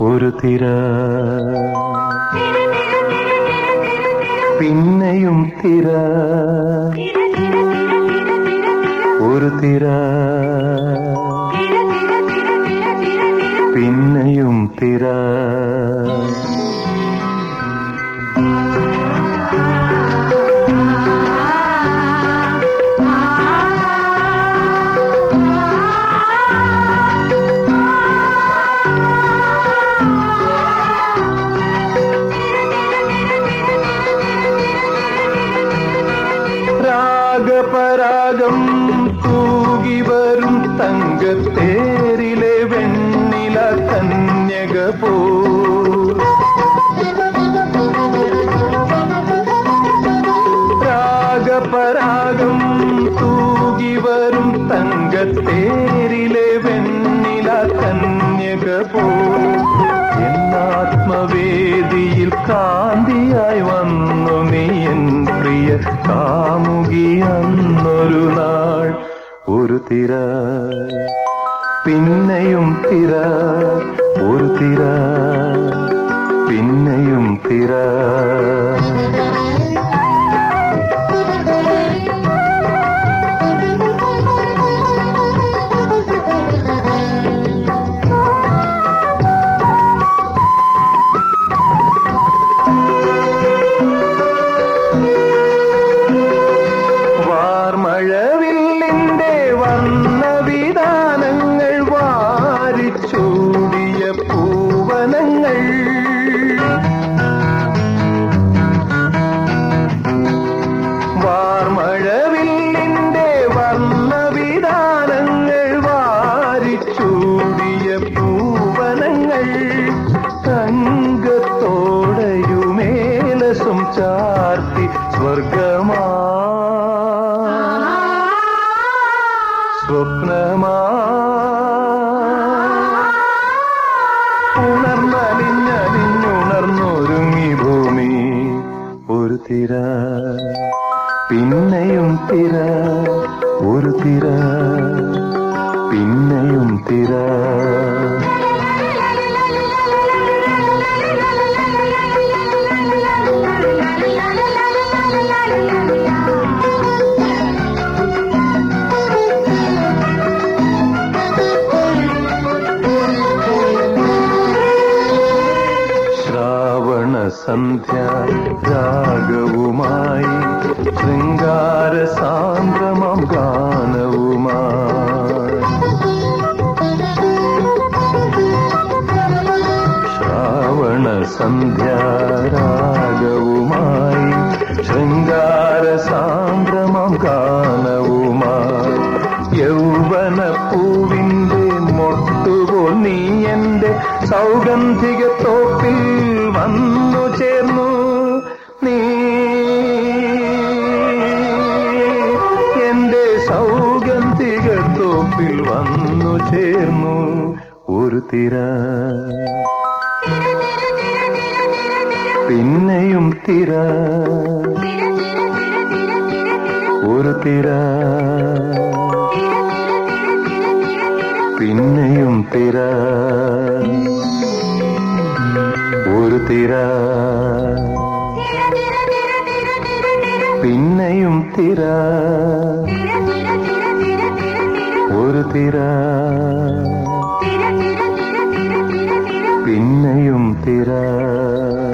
ഒരു തിര പിന്നെയും തിര ഒരു തിര പിന്നെയും തിര രാഗപരാഗം തൂകി വരും തങ്കത്തേരിലെ വെണ്ണില കന്യക പോ രാഗപരാഗം തൂകി വരും തങ്കത്തേരിലെ വെണ്ണില കന്യക പോ എന്നാത്മവേദിയിൽ കാന്തിയായി വന്നു നീ എൻ പ്രിയ കാമുകി അന്നൊരു നാൾ ഒരു തിര പിന്നെയും തിര ഒരു തിര പിന്നെയും തിര വാർമഴവില്ലിന്റെ വർണ്ണവിധാനങ്ങൾ വാരിച്ചൂടിയ പൂവനങ്ങൾ വാർമഴവില്ലിന്റെ വർണ്ണവിധാനങ്ങൾ വാരിച്ചൂടിയ പൂവനങ്ങൾ തങ്കത്തോടയുമേലസും ചാർത്തി സ്വർഗമാ സ്വപ്നമാ ഉണർന്നലിഞ്ഞലിഞ്ഞുണർന്നൊരുങ്ങി ഭൂമി ഒരു തിര പിന്നെയും തിര ഒരു തിര പിന്നെയും തിര ശ്രാവണ സന്ധ്യ രാഗവുമായി ശൃംഗാര സാന്ദ്രമം ഗാനവുമായി ശ്രാവണ സന്ധ്യ രാഗവുമായി ശൃംഗാര സാന്ദ്രമം ഗാനവുമായി യൗവന പൂവിന്റെ മൊട്ടുപോൽ നീ എന്റെ സൗഗന്ധിക തോപ്പിൽ വന്നു ചേർന്നു നീ എന്റെ സൗഗന്ധിക തോപ്പിൽ വന്നു ചേർന്നു ഒരു തിര പിന്നെയും തിര ഒരു തിര പിന്നെയും തിര ഒരു തിര പിന്നെയും തിര ഒരു തിര പിന്നെയും തിര